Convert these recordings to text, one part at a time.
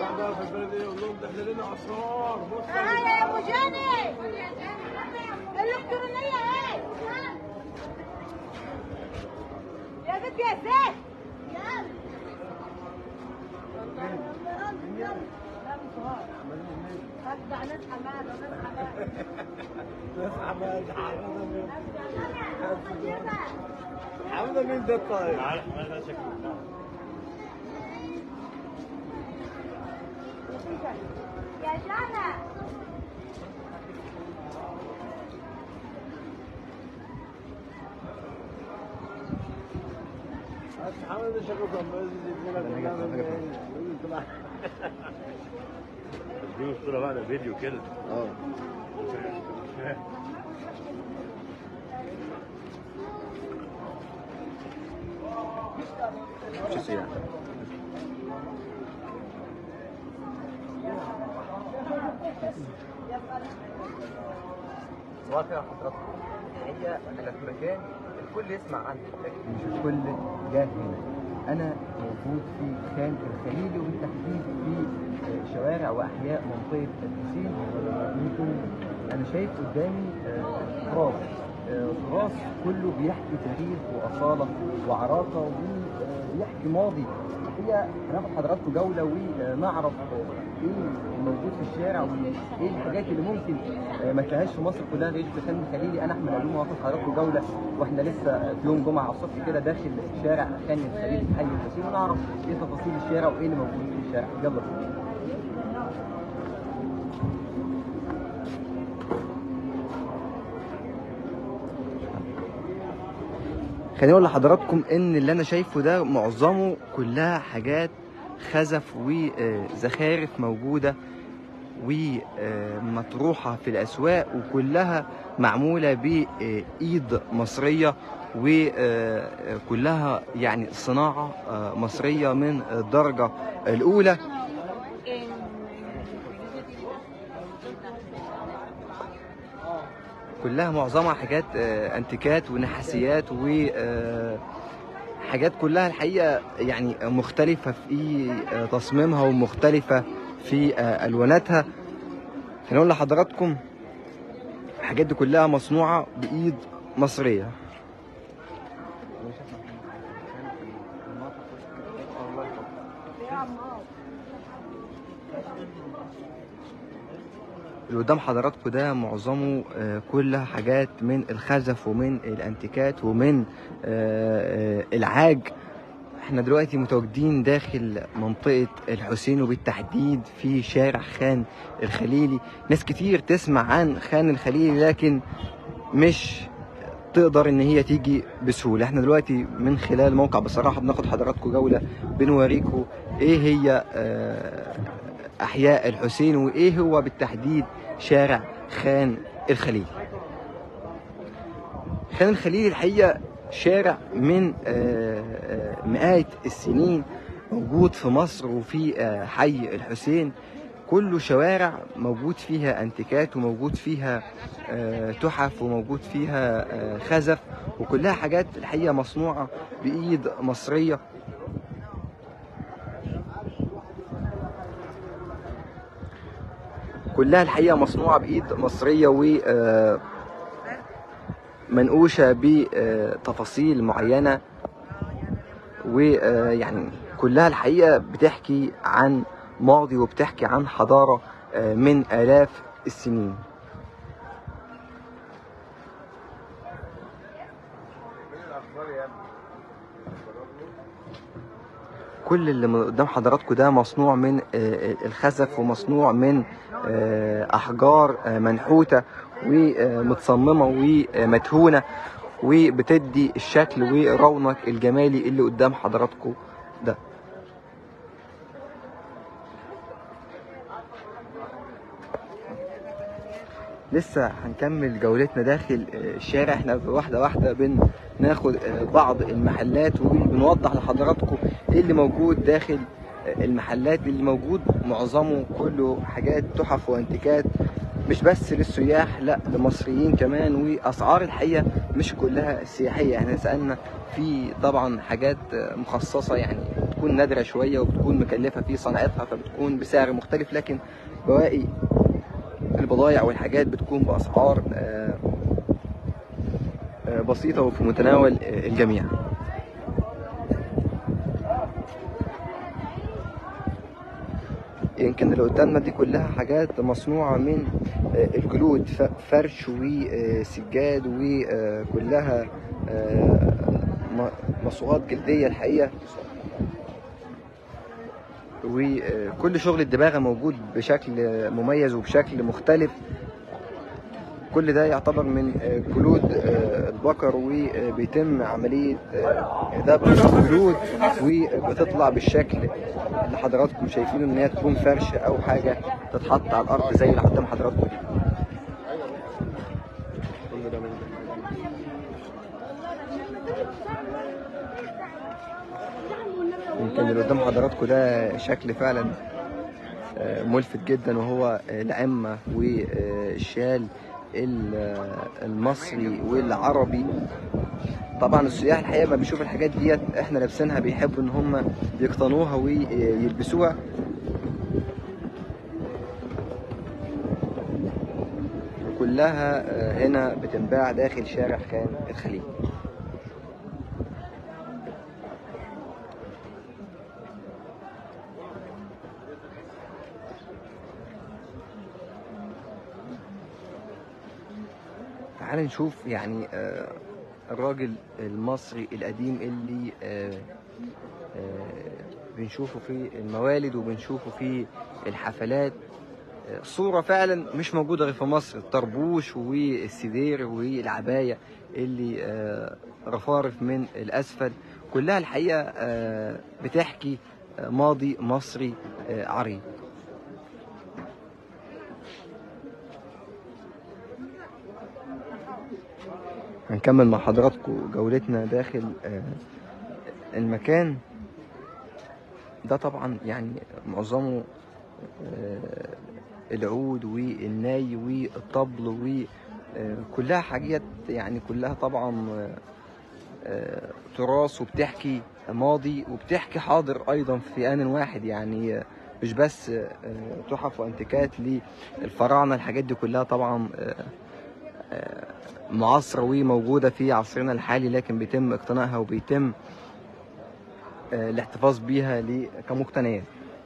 بعد بقى في البلد ايه يقول لهم ده احنا لنا اسرار بص تعالى يا ابو جاني الالكترونيه ايه يا بنت يا زيت ارجع ناس حماده ناس حماده ناس حماد حماده مين حماده مين ده طيب يا جانا بس حماده شكله كان بيقول لك دي صورة بقى ده فيديو كده اه مش سياحة واقع حضراتكم هي انا في مكان الكل يسمع عنه لكن مش الكل جه هنا انا موجود في خان الخليلي وبالتحديد في شوارع واحياء منطقه الحسين يمكن انا شايف قدامي آه، تراث آه، تراث كله بيحكي تاريخ واصاله وعراقه وبيحكي ماضي هي هناخد حضراتكم جوله ونعرف آه، ايه الموجود في الشارع وايه الحاجات اللي ممكن آه، ما تلاقيهاش في مصر كلها غير في خان الخليلي انا احمد علوم واخد حضراتكم جوله واحنا لسه في يوم جمعه الصبح كده داخل شارع خان الخليلي في حي الحسين ونعرف ايه تفاصيل الشارع وايه اللي موجود في الشارع يلا بينا خليني اقول لحضراتكم ان اللي انا شايفه ده معظمه كلها حاجات خزف وزخارف موجوده ومطروحه في الاسواق وكلها معموله بايد مصريه وكلها يعني صناعه مصريه من الدرجه الاولى كلها معظمها حاجات آه، انتيكات ونحاسيات و آه، حاجات كلها الحقيقه يعني مختلفه في آه، تصميمها ومختلفه في آه، الواناتها خليني اقول لحضراتكم الحاجات دي كلها مصنوعه بايد مصريه اللي قدام حضراتكم ده معظمه آه، كلها حاجات من الخزف ومن الانتيكات ومن آه، آه، العاج احنا دلوقتي متواجدين داخل منطقة الحسين وبالتحديد في شارع خان الخليلي ناس كتير تسمع عن خان الخليلي لكن مش تقدر ان هي تيجي بسهولة احنا دلوقتي من خلال موقع بصراحة بناخد حضراتكم جولة بنوريكم ايه هي آه، احياء الحسين وايه هو بالتحديد شارع خان الخليل خان الخليل الحقيقه شارع من آه، آه، مئات السنين موجود في مصر وفي آه، حي الحسين كله شوارع موجود فيها انتيكات وموجود فيها آه، تحف وموجود فيها آه، خزف وكلها حاجات الحقيقه مصنوعه بايد مصريه كلها الحقيقه مصنوعه بايد مصريه و آه، منقوشه بتفاصيل معينه ويعني كلها الحقيقه بتحكي عن ماضي وبتحكي عن حضاره آه، من الاف السنين كل اللي من قدام حضراتكم ده مصنوع من آه، الخزف ومصنوع من آه، احجار آه، منحوته ومتصممه ومدهونه وبتدي الشكل ورونق الجمالي اللي قدام حضراتكم ده لسه هنكمل جولتنا داخل آه، الشارع احنا واحده واحده بناخد آه، بعض المحلات وبنوضح لحضراتكم ايه اللي موجود داخل آه، المحلات اللي موجود معظمه كله حاجات تحف وانتيكات مش بس للسياح لا لمصريين كمان واسعار الحقيقه مش كلها سياحيه احنا سالنا في طبعا حاجات آه، مخصصه يعني بتكون نادرة شوية وبتكون مكلفة في صناعتها فبتكون بسعر مختلف لكن بواقي البضائع والحاجات بتكون بأسعار آه، آه، بسيطة وفي متناول آه، الجميع يمكن اللي قدامنا دي كلها حاجات مصنوعة من آه، الجلود ف- فرش وسجاد وكلها مصوغات جلدية الحقيقة وكل شغل الدباغة موجود بشكل مميز وبشكل مختلف كل ده يعتبر من آه، جلود آه، البقر وبيتم عملية آه، دبغ الجلود وبتطلع بالشكل اللي حضراتكم شايفينه ان هي تكون فرش او حاجة تتحط على الارض زي اللي قدام حضراتكم دي كل ده من يمكن اللي قدام حضراتكم ده شكل فعلا آه، ملفت جدا وهو آه، العمة والشال ال- آه، المصري والعربي طبعا السياح الحقيقه ما بيشوف الحاجات ديت احنا لابسينها بيحبوا ان هم يقتنوها ويلبسوها كلها آه، هنا بتنباع داخل شارع خان الخليل تعال نشوف يعني آه، الراجل المصري القديم اللي آه، آه، بنشوفه في الموالد وبنشوفه في الحفلات آه، صورة فعلا مش موجودة غير في مصر الطربوش والسدير والعباية اللي آه، رفارف من الأسفل كلها الحقيقة آه، بتحكي آه، ماضي مصري آه، عريق هنكمل مع حضراتكم جولتنا داخل آه، المكان ده طبعا يعني معظمه آه، العود والناي والطبل وكلها حاجات يعني كلها طبعا آه، آه، تراث وبتحكي ماضي وبتحكي حاضر ايضا في ان واحد يعني آه، مش بس آه، تحف وانتيكات للفراعنه الحاجات دي كلها طبعا آه، آه، معاصرة وموجودة في عصرنا الحالي لكن بيتم اقتنائها وبيتم آه، الاحتفاظ بيها ل- كمقتنيات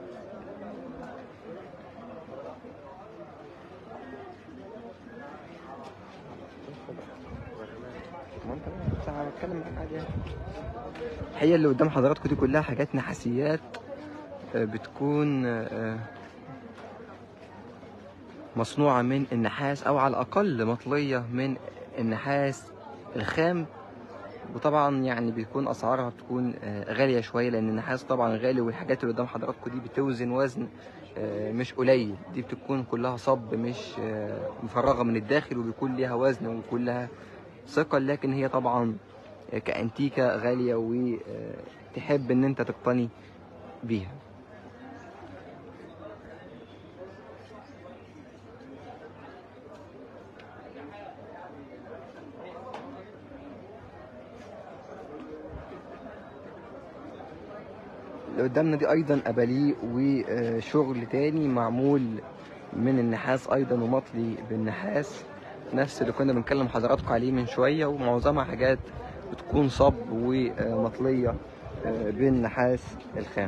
الحقيقة اللي قدام حضراتكم دي كلها حاجات نحاسيات آه، بتكون آه، مصنوعة من النحاس أو على الأقل مطلية من النحاس الخام وطبعا يعني بيكون أسعارها بتكون آه، غالية شوية لأن النحاس طبعا غالي والحاجات اللي قدام حضراتكم دي بتوزن وزن آه، مش قليل دي بتكون كلها صب مش آه، مفرغة من الداخل وبيكون ليها وزن وبيكون لها ثقل لكن هي طبعا آه، كأنتيكة غالية وتحب إن أنت تقتني بيها اللي قدامنا دي ايضا اباليق وشغل تاني معمول من النحاس ايضا ومطلي بالنحاس نفس اللي كنا بنكلم حضراتكم عليه من شويه ومعظمها حاجات بتكون صب ومطليه بالنحاس الخام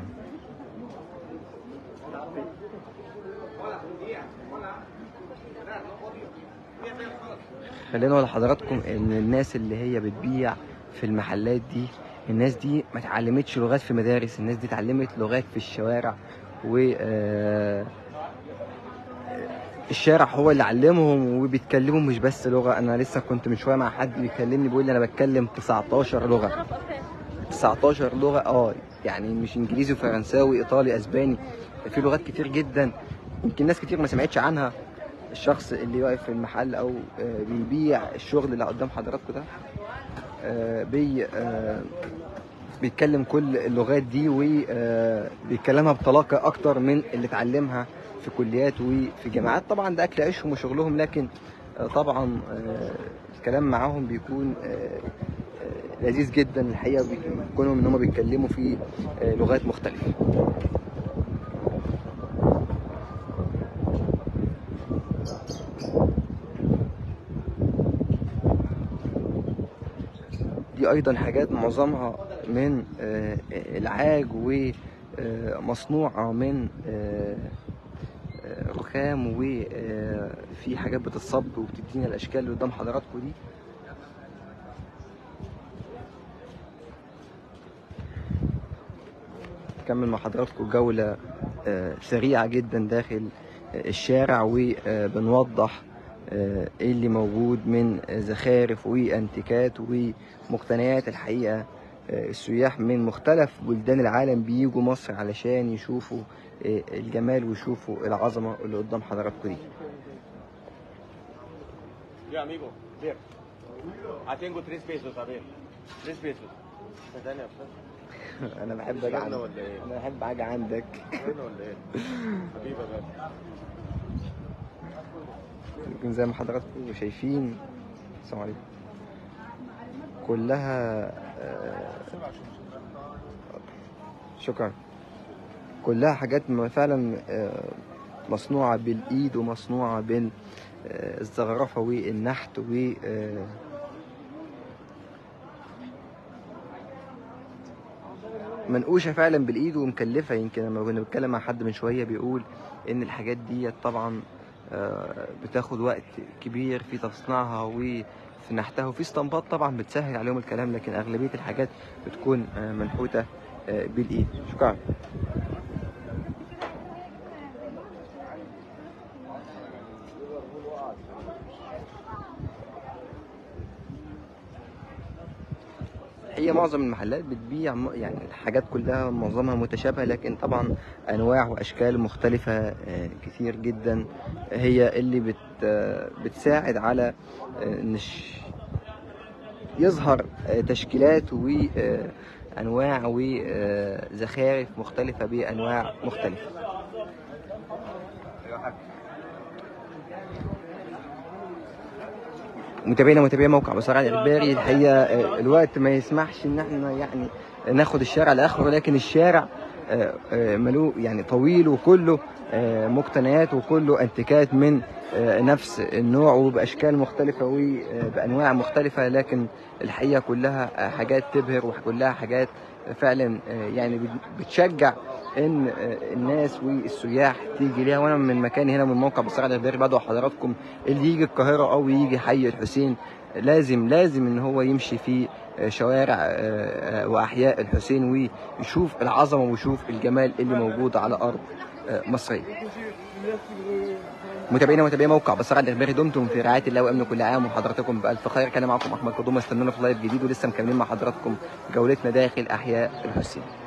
خلينا اقول لحضراتكم ان الناس اللي هي بتبيع في المحلات دي الناس دي ما اتعلمتش لغات في مدارس الناس دي اتعلمت لغات في الشوارع و آه، الشارع هو اللي علمهم وبيتكلموا مش بس لغة أنا لسه كنت من شوية مع حد بيكلمني بيقول لي أنا بتكلم 19 لغة 19 لغة اه يعني مش إنجليزي وفرنساوي إيطالي أسباني في لغات كتير جدا يمكن ناس كتير ما سمعتش عنها الشخص اللي واقف في المحل أو آه، بيبيع الشغل اللي قدام حضراتكم ده آه، بي آه، بيتكلم كل اللغات دي وبيتكلمها بطلاقة أكتر من اللي اتعلمها في كليات وفي جامعات طبعا ده أكل عيشهم وشغلهم لكن آه، طبعا آه، الكلام معاهم بيكون آه، آه، لذيذ جدا الحقيقه بي- كونهم ان هم بيتكلموا في آه، لغات مختلفه دي ايضا حاجات معظمها من آه، العاج ومصنوعه من آه، آه، رخام وفي حاجات بتتصب وبتدينا الاشكال اللي قدام حضراتكم دي نكمل مع حضراتكم جولة آه، سريعة جدا داخل آه، الشارع وبنوضح آه، ايه اللي موجود من آه، زخارف وانتيكات ومقتنيات الحقيقة آه، السياح من مختلف بلدان العالم بيجوا مصر علشان يشوفوا آه، الجمال ويشوفوا العظمة اللي قدام حضراتكم دي Yo, amigo, ver. Ah, tengo tres pesos, a ver. Tres pesos. ثانية يا انا بحب اجي عندك انا بحب اجي عندك ولا ايه؟ حبيبي يا باشا. يمكن زي ما حضراتكم شايفين السلام عليكم كلها آه، شكرا كلها حاجات م- فعلا آه، مصنوعة بالإيد ومصنوعة بين آه، الزخرفة والنحت و آه، منقوشة فعلا بالإيد ومكلفة يمكن لما كنا بنتكلم مع حد من شوية بيقول إن الحاجات دي طبعا آه، بتاخد وقت كبير في تصنيعها وفي نحتها وفي اسطمبات طبعا بتسهل عليهم الكلام لكن أغلبية الحاجات بتكون آه، منحوتة آه، بالإيد شكرا هي معظم المحلات بتبيع م- يعني الحاجات كلها معظمها متشابهة لكن طبعا أنواع وأشكال مختلفة آه، كتير جدا هي اللي بت آه، بتساعد على آه، إن ش- يظهر آه، تشكيلات وأنواع وزخارف مختلفة بأنواع مختلفة متابعينا ومتابعي موقع بصراحة الإخباري الحقيقة آه، الوقت ما يسمحش إن احنا يعني ناخد الشارع لآخره لكن الشارع آه، آه، ملوء يعني طويل وكله آه، مقتنيات وكله انتيكات من آه، نفس النوع وبأشكال مختلفة وبأنواع مختلفة لكن الحقيقة كلها آه، حاجات تبهر وكلها حاجات فعلا آه، يعني بت- بتشجع ان آه، الناس والسياح تيجي ليها وانا من مكاني هنا من موقع بصراحه الغير بدعو حضراتكم اللي يجي القاهره او يجي حي الحسين لازم لازم ان هو يمشي في آه، شوارع آه، آه، واحياء الحسين ويشوف العظمه ويشوف الجمال اللي موجود على ارض آه، مصريه. متابعينا ومتابعي موقع بصراحه الاخباري دمتم في رعايه الله وامن كل عام وحضراتكم بالف خير كان معكم احمد قدوم استنونا في لايف جديد ولسه مكملين مع حضراتكم جولتنا داخل احياء الحسين.